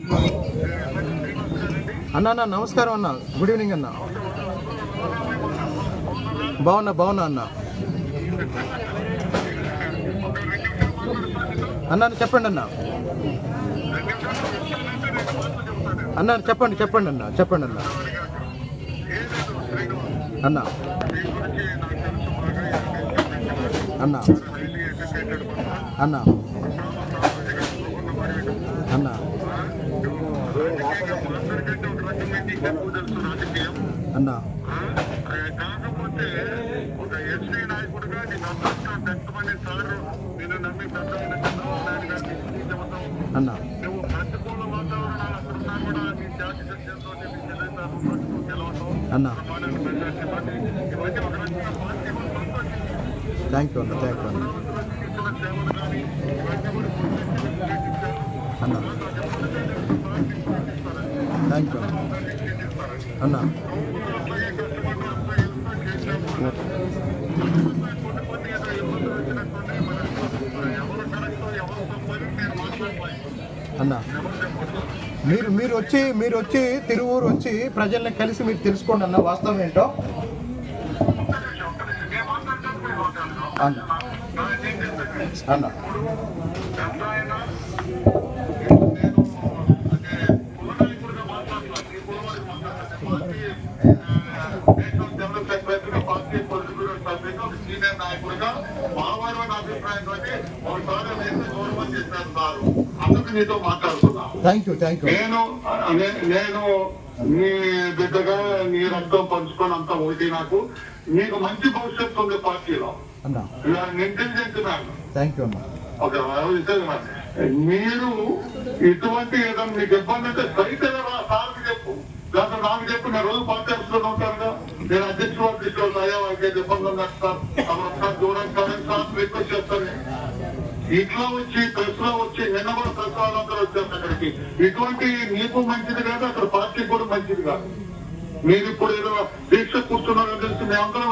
అన్న అన్న నమస్కారం అన్న గుడ్ ఈవినింగ్ అన్న బాగున్నా బాగున్నా అన్న అన్న అన్న, చెప్పండి అన్న అన్న చెప్పండి చెప్పండి అన్న చెప్పండి అన్న అన్న అన్న అన్న అన్న అన్న కాకపోతే ఒక ఎస్టీ నాయకుడిగా నీకు అదృష్టం ఎంతమంది సార్లు నేను నమ్మి పెద్దమైన చంద్రబాబు నాయుడు గారిని చెబుతాం అన్న నువ్వు ప్రతికూల వాతావరణాలు అక్కడున్నా కూడా నీ జాతి సత్యంతో నీ చెల్లెతాను పట్టుకు గెలవటం అన్న సమాజాన్ని మెజార్టీ ఇవ్వండి ఇవన్నీ ఒక రకంగా పార్టీ కూడా సంతోషించింది థ్యాంక్ యూ అన్న థ్యాంక్ యూ అన్న ఇచ్చిన సేవలు కానీ ఇవన్నీ కూడా గుర్తించారు అన్న థ్యాంక్ యూ అన్న అన్న అన్న మీరు మీరు వచ్చి మీరు వచ్చి తిరువూరు వచ్చి ప్రజల్ని కలిసి మీరు తెలుసుకోండి అన్న వాస్తవం ఏంటో అన్న అన్న పార్టీ పొలిటికల్ సభ్యులు ఒక సీనియర్ నాయకుడిగా మావారు అనే అభిప్రాయంతో ఒకసారి నేను గౌరవం చేశాను సార్ అందుకు నీతో మాట్లాడుతున్నా థ్యాంక్ యూ థ్యాంక్ యూ నేను నే- నేను నీ బిడ్డగా నీ రక్తం పంచుకొని అంతా ఒకటి నాకు నీకు మంచి భవిష్యత్తు ఉంది పార్టీలో అన్న ఇంటెలిజెంట్ మ్యాన్ థ్యాంక్ యూ అన్న ఒక మీరు ఇటువంటి ఏదైనా మీకు ఇబ్బంది అంటే సైతం సార్కి చెప్పు లేకపోతే నాకు చెప్పు నేను రోజు పార్టీ ఆఫీస్లో ఉంటానుగా నేను అధ్యక్షుడు వారికి తీసుకెళ్తాను అయ్యా వారికి ఇబ్బంది ఉంది సార్ తమ ఒకసారి దూరం కాదని సార్ రిక్వెస్ట్ చేస్తాను ఇట్లా వచ్చి ప్రెస్ లో వచ్చి నిన్న కూడా ప్రెస్ వాళ్ళందరూ వచ్చారు అక్కడికి ఇటువంటి నీకు మంచిది కాదు అక్కడ పార్టీకి కూడా మంచిది కాదు మీరు ఇప్పుడు ఏదో దీక్ష కూర్చున్నారని తెలిసి మేమందరం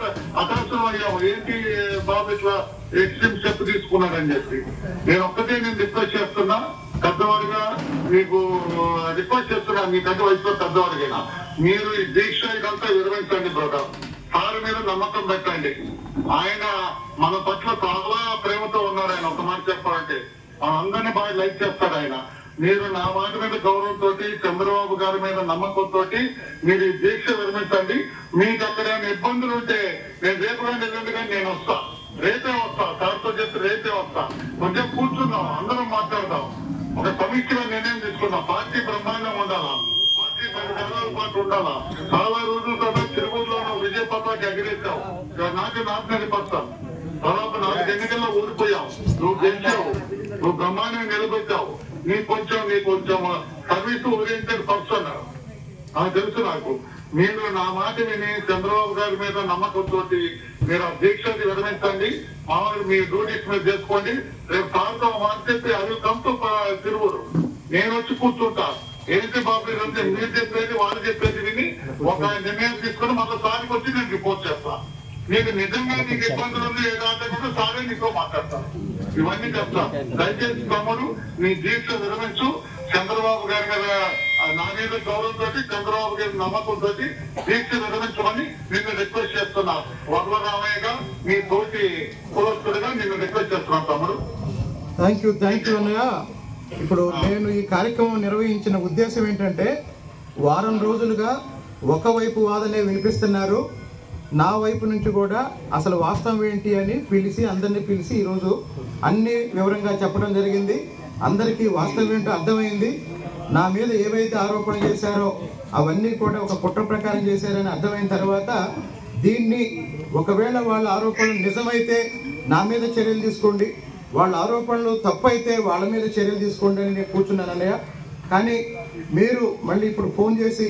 అతరసం అయ్యాము ఏంటి బాబు ఇట్లా ఎక్స్ట్రీమ్ స్టెప్ తీసుకున్నారని చెప్పి నేను ఒక్కటే నేను రిక్వెస్ట్ చేస్తున్నా పెద్దవాడిగా మీకు రిక్వెస్ట్ చేస్తున్నా మీ పెద్ద వయసులో పెద్దవాడిగా మీరు ఈ దీక్ష ఇదంతా విరమించండి బ్రదర్ సార్ మీద నమ్మకం పెట్టండి ఆయన మన పట్ల చాలా ప్రేమతో ఉన్నారు ఆయన ఒక మాట చెప్పాలంటే అందరినీ బాగా లైక్ చేస్తాడు ఆయన మీరు నా మాట మీద గౌరవంతో చంద్రబాబు గారి మీద నమ్మకంతో మీరు ఈ దీక్ష విరమించండి మీకు అక్కడ ఏమైనా ఇబ్బందులు ఉంటే నేను రేపు కానీ ఎల్లుండి కానీ నేను వస్తా రేపే వస్తా సార్తో చెప్పి రేపే వస్తా కొంచెం కూర్చుందాం అందరం మాట్లాడదాం ఒక సమీక్షలో నిర్ణయం తీసుకుందాం పార్టీ బ్రహ్మాండం ఉండాలా పార్టీ పది నెలల పాటు ఉండాలా చాలా రోజుల తర్వాత తిరుపతిలో విజయ పతాకి ఎగిరేస్తావు నాకు నాశనం పడతాను తర్వాత నాలుగు ఎన్నికల్లో ఓడిపోయావు నువ్వు గెలిచావు నువ్వు బ్రహ్మాండంగా నిలబెట్టావు నీకు కొంచెం నీకు కొంచెం సర్వీస్ ఓరియంటెడ్ పర్సన్ నాకు తెలుసు నాకు మీరు నా మాట విని చంద్రబాబు గారి మీద నమ్మకంతో మీరు ఆ దీక్షని విరమించండి మామూలు మీ డ్యూటీస్ మీద చేసుకోండి రేపు సార్తో మాట చెప్పి అది కంపు తిరువురు నేను వచ్చి కూర్చుంటా ఏంటి బాబు ఇదంతా మీరు చెప్పేది వాళ్ళు చెప్పేది విని ఒక నిర్ణయం తీసుకుని మళ్ళీ సార్కి వచ్చి నేను రిపోర్ట్ చేస్తా నీకు నిజంగా నీకు ఇబ్బందులు ఉంది ఏదంటే సారే నీతో మాట్లాడతాను ఇవన్నీ చెప్తా దయచేసి తమ్ముడు నీ దీక్ష విరమించు చంద్రబాబు గారి మీద ఆ, నా మీద గౌరవంతో చంద్రబాబు గారి నమ్మకంతో దీక్ష విరమించమని నిన్ను రిక్వెస్ట్ చేస్తున్నా వరలరామయ్యగా నీ తోటి కులస్తుడిగా నిన్ను రిక్వెస్ట్ చేస్తున్నాను తమ్ముడు థ్యాంక్ యూ థ్యాంక్ యూ అన్నయ్య ఇప్పుడు నేను ఈ కార్యక్రమం నిర్వహించిన ఉద్దేశం ఏంటంటే వారం రోజులుగా ఒకవైపు వాదనే వినిపిస్తున్నారు నా వైపు నుంచి కూడా అసలు వాస్తవం ఏంటి అని పిలిచి అందరినీ పిలిచి ఈరోజు అన్ని వివరంగా చెప్పడం జరిగింది అందరికీ వాస్తవం ఏంటో అర్థమైంది నా మీద ఏవైతే ఆరోపణలు చేశారో అవన్నీ కూడా ఒక కుట్ర ప్రకారం చేశారని అర్థమైన తర్వాత దీన్ని ఒకవేళ వాళ్ళ ఆరోపణలు నిజమైతే నా మీద చర్యలు తీసుకోండి వాళ్ళ ఆరోపణలు తప్పైతే వాళ్ళ మీద చర్యలు తీసుకోండి అని నేను కూర్చున్నాను అన్నయ్య కానీ మీరు మళ్ళీ ఇప్పుడు ఫోన్ చేసి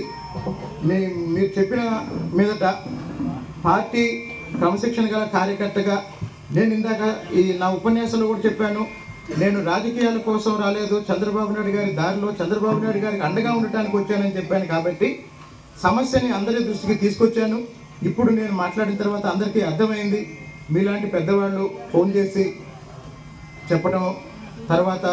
మీ మీరు చెప్పిన మీదట పార్టీ క్రమశిక్షణ గల కార్యకర్తగా నేను ఇందాక ఈ నా ఉపన్యాసంలో కూడా చెప్పాను నేను రాజకీయాల కోసం రాలేదు చంద్రబాబు నాయుడు గారి దారిలో చంద్రబాబు నాయుడు గారికి అండగా ఉండటానికి వచ్చానని చెప్పాను కాబట్టి సమస్యని అందరి దృష్టికి తీసుకొచ్చాను ఇప్పుడు నేను మాట్లాడిన తర్వాత అందరికీ అర్థమైంది మీలాంటి పెద్దవాళ్ళు ఫోన్ చేసి చెప్పడం తర్వాత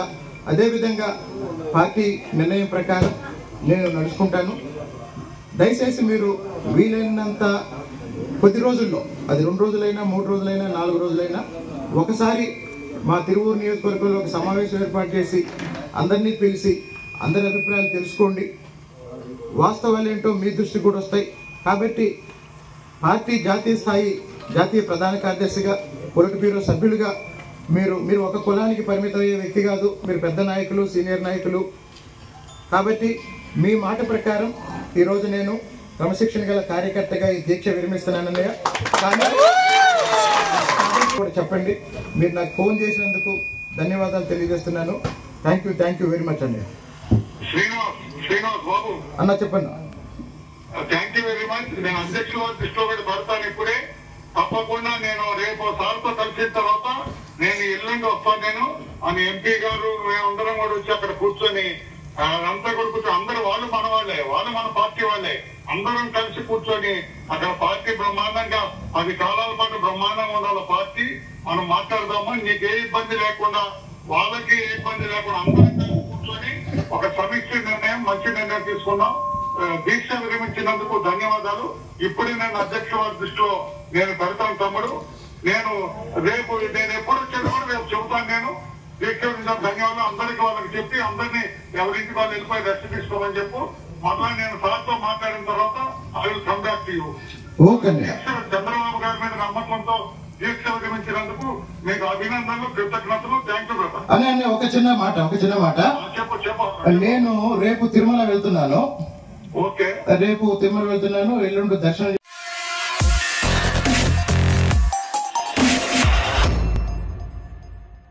అదేవిధంగా పార్టీ నిర్ణయం ప్రకారం నేను నడుచుకుంటాను దయచేసి మీరు వీలైనంత కొద్ది రోజుల్లో అది రెండు రోజులైనా మూడు రోజులైనా నాలుగు రోజులైనా ఒకసారి మా తిరువూరు నియోజకవర్గంలో ఒక సమావేశం ఏర్పాటు చేసి అందరినీ పిలిచి అందరి అభిప్రాయాలు తెలుసుకోండి వాస్తవాలు ఏంటో మీ దృష్టికి కూడా వస్తాయి కాబట్టి పార్టీ జాతీయ స్థాయి జాతీయ ప్రధాన కార్యదర్శిగా పొలిట్ బ్యూరో సభ్యులుగా మీరు మీరు ఒక కులానికి పరిమితమయ్యే వ్యక్తి కాదు మీరు పెద్ద నాయకులు సీనియర్ నాయకులు కాబట్టి మీ మాట ప్రకారం ఈరోజు నేను క్రమశిక్షణ గల కార్యకర్తగా ఈ దీక్ష విరమిస్తున్నానన్నయ్య కానీ కూడా చెప్పండి మీరు నాకు ఫోన్ చేసినందుకు ధన్యవాదాలు తెలియజేస్తున్నాను thank you thank you very much అన్నయ్య శ్రీనివాస్ శ్రీనివాస్ బాబు అన్న చెప్పండి థ్యాంక్ యూ వెరీ మచ్ నేను అధ్యక్షుల వారి దృష్టిలో కూడా పెడతాను ఇప్పుడే తప్పకుండా నేను రేపు సార్తో కలిసిన తర్వాత నేను ఎల్లుండి వస్తాను నేను అని ఎంపీ గారు మేమందరం కూడా వచ్చి అక్కడ కూర్చొని ఆ, అంతా కూడా కూర్చొని అందరూ వాళ్ళు మన వాళ్ళే వాళ్ళు మన పార్టీ వాళ్ళే అందరం కలిసి కూర్చొని అక్కడ పార్టీ బ్రహ్మాండంగా పది కాలాల పాటు బ్రహ్మాండంగా ఉండాలి పార్టీ మనం మాట్లాడదామా నీకు ఏ ఇబ్బంది లేకుండా వాళ్ళకి ఏ ఇబ్బంది లేకుండా అందరం కలిసి కూర్చొని ఒక సమీక్ష నిర్ణయం మంచి నిర్ణయం తీసుకున్నాం ఆ, దీక్ష విరమించినందుకు ధన్యవాదాలు ఇప్పుడే నేను అధ్యక్ష వారి దృష్టిలో నేను పెడతాను తమ్ముడు నేను రేపు నేను ఎప్పుడు వచ్చాను కూడా రేపు చెబుతాను నేను దీక్ష విరమించిన ధన్యవాదాలు అందరికి వాళ్ళకి చెప్పి అందరినీ ఎవరింటికి వాళ్ళు వెళ్ళిపోయి రెస్ట్ తీసుకోమని చెప్పు మళ్ళా నేను సార్తో మాట్లాడిన తర్వాత I will come back to you okay అన్నయ్య దీక్ష చంద్రబాబు గారి మీద నమ్మకంతో దీక్ష విరమించినందుకు మీకు అభినందనలు కృతజ్ఞతలు థ్యాంక్ యూ బ్రదర్ అనే అనే ఒక చిన్న మాట ఒక చిన్న మాట చెప్పు చెప్పు నేను రేపు తిరుమల వెళ్తున్నాను ఓకే రేపు తిరుమల వెళ్తున్నాను ఎల్లుండి దర్శనం